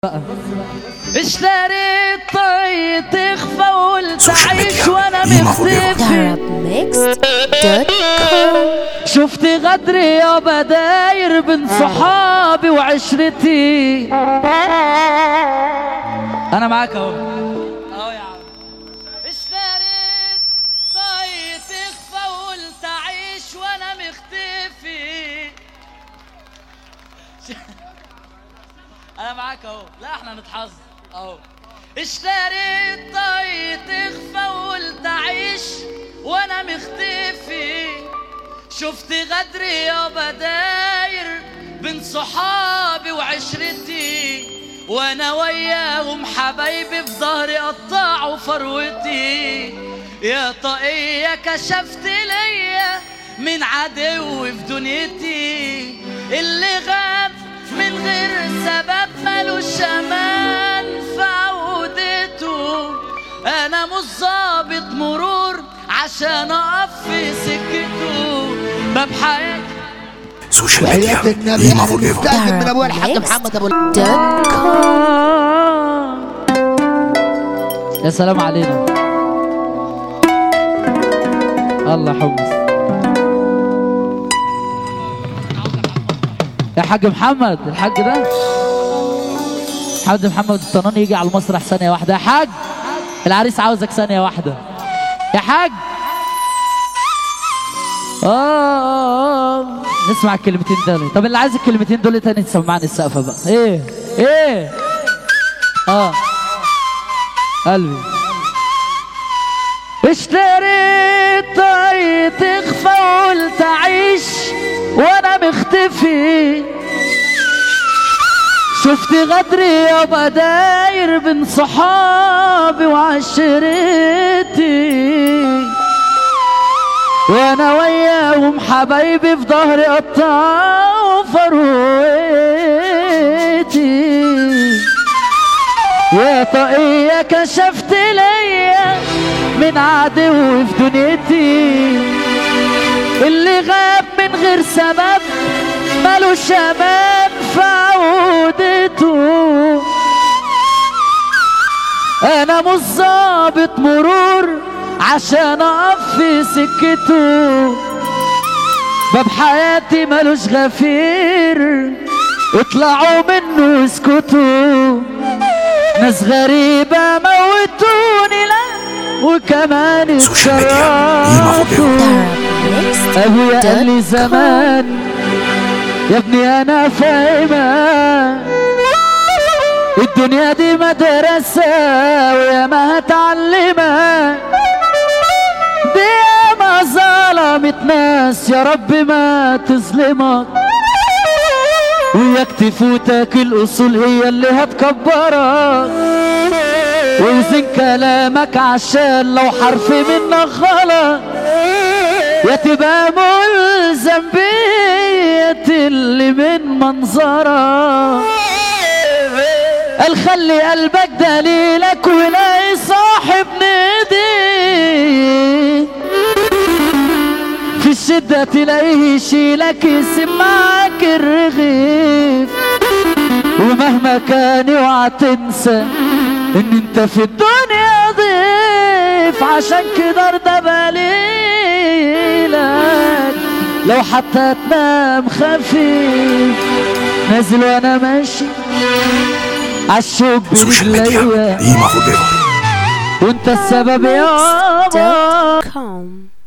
بقى اشتريت طي تخفى وقلت اعيش وانا مختفي Arabmixed.com شفت غدري يا بداير بين صحابي وعشرتي انا معاك اهو اهو يا عم اشتريت طي تخفى وقلت اعيش وانا مختفي انا معاك اهو لا احنا نتحظ اهو اشتريت طي تخفى وقلت اعيش وانا مختفي شفت غدري يا بداير بين صحابي وعشرتي وانا وياهم حبايبي في ظهري قطعوا فروتي يا طاقية كشفت ليا من عدوي في دنيتي اللي غاب من غير سبب ملوش امان في عودته انا مش ظابط مرور عشان اقف في سكته باب حياتي سوشيال ميديا حياة النبي قيمة فور ايفر مستأذن من ابويا الحاج محمد ابو يا سلام علينا الله حمص يا حاج محمد الحاج ده حاج محمد الطنان يجي على المسرح ثانية واحدة يا حاج العريس عاوزك ثانية واحدة يا حاج آه نسمع الكلمتين دول طب اللي عايز الكلمتين دول تاني تسمعني السقفة بقى ايه ايه اه قلبي اشتريت طريق تخفى وقلت اعيش وانا مختفي شفت غدري يا بداير بين صحابي وعشرتي وانا وياهم حبايبي في ظهري قطعوا فروتي يا طاقية كشفت ليا من عدوي في دنيتي اللي غاب من غير سبب ملوش امان في عودته انا مش ظابط مرور عشان اقف في سكته باب حياتي ملوش غفير اطلعوا منه اسكتوا ناس غريبة موتوني لا وكمان سوشيال ميديا قيمة فور اتشرفوا ايفر ابويا قال لي Arabmixed.com زمان يا ابني انا فاهمة الدنيا دي مدرسة ويا ما هتعلمها دي ما ظلمت ناس يا رب ما تظلمك وياك تفوتك الاصول هي اللي هتكبرك ووزن كلامك عشان لو حرف منك غلط يا تبقى ملزم بية اللي من منظرك قال خلي قلبك دليلك ولاقي صاحب نديك في الشدة تلاقيه يشيلك يسمعك الرغيف ومهما كان اوعى تنسى ان انت في الدنيا ضيف عشان كده ارضى بليلك لو حتى تنام خفيف نازل وانا ماشي عالشوق سوشيال ميديا برجليا قيمة فور ايفر وانت السبب يابا Arabmixed.com